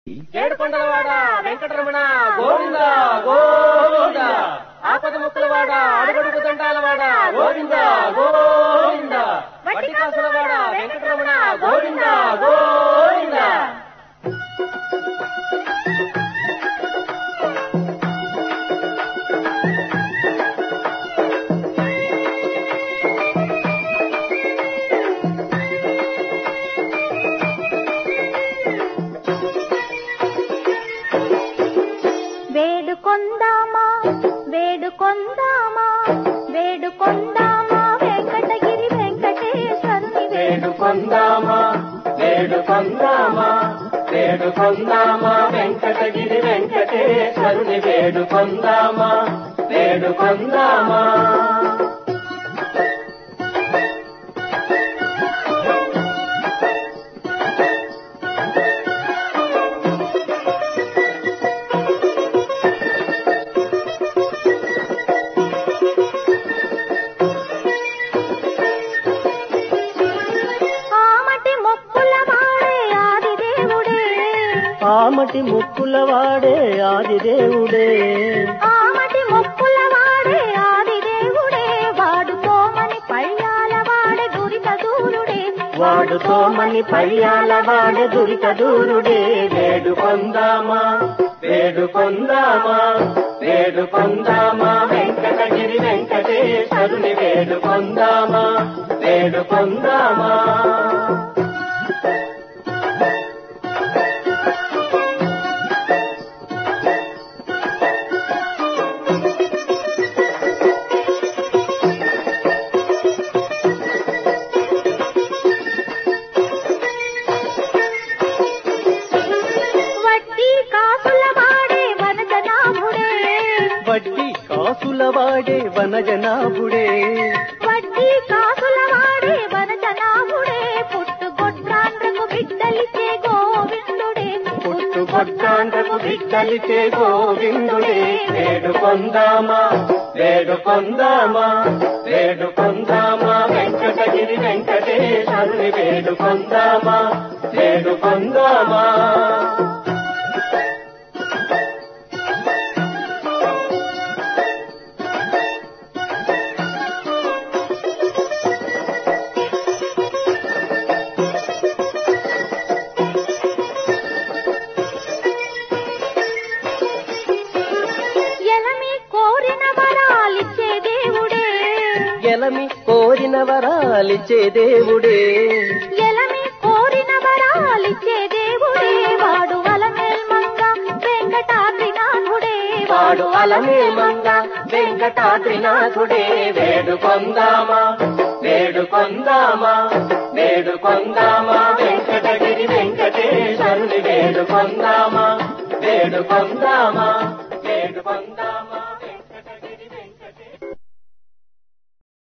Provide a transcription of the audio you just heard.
ఏడుకొండలవాడ వెంకటరమణ గోవింద గోవింద ఆపద ముక్కలవాడ అడుగడుగు దండాలవాడ గోవింద గోవింద వడ్డీ కాసులవాడ వెంకటరమణ గోవింద గోవింద వేడుకొందామా వేడుకొందామా వేడుకొందామా వెంకటగిరి వెంకటేశ్వరుని వేడుకొందామా వేడుకొందామా వేడుకొందామా వెంకటగిరి వెంకటేశ్వరుని వేడుకొందామా వేడుకొందామా ఆమటి మొక్కుల వాడే ఆది దేవుడే ఆమటి ముక్కుల వాడే ఆది దేవుడే ఆమటి మొక్కుల వాడే ఆది దేవుడే వాడుకోమని పయ్యాల వాడే దురిత దూరుడే వాడుకోమని పయ్యాల వాడే దురిత దూరుడే వేడుకొందామా వేడుకొందామా వేడుకొందామా వెంకటగిరి వెంకటేశ్వరుని వేడుకొందామా వేడుకొందామా వడ్డీ కాసుల వాడే వనజనాభుడే వడ్డీ కాసుల వాడే వనజనాభుడే వడ్డీ కాసుల వాడే వనజనాభుడే పుట్టుకొట్టాండ్రకు బిడ్డలిచ్చే గోవిందుడే పుట్టు కొట్టాండకు బిడ్డలిచే గోవిందుడే వేడుకొందామా వేడుకొందామా వేడుకొందామా వెంకటగిరి వెంకటేశ్వరుని వేడుకొందామా వేడుకొందామా ఎలమి కోరిన వరాలిచ్చే దేవుడే ఎలమి కోరిన వరాలిచ్చే దేవుడే ఎలమి కోరిన వరాలిచ్చే దేవుడే వాడు వలమేల్మంగ వెంకటాద్రినాథుడే వాడు అలమే మంగ వెంకటాద్రినాథుడే వేడుకొందామా వేడుకొందామా వేడుకొందామా వెంకటగిరి వెంకటేశ్వరుని వేడుకొందామా వేడుకొందామా వేడుకొందామా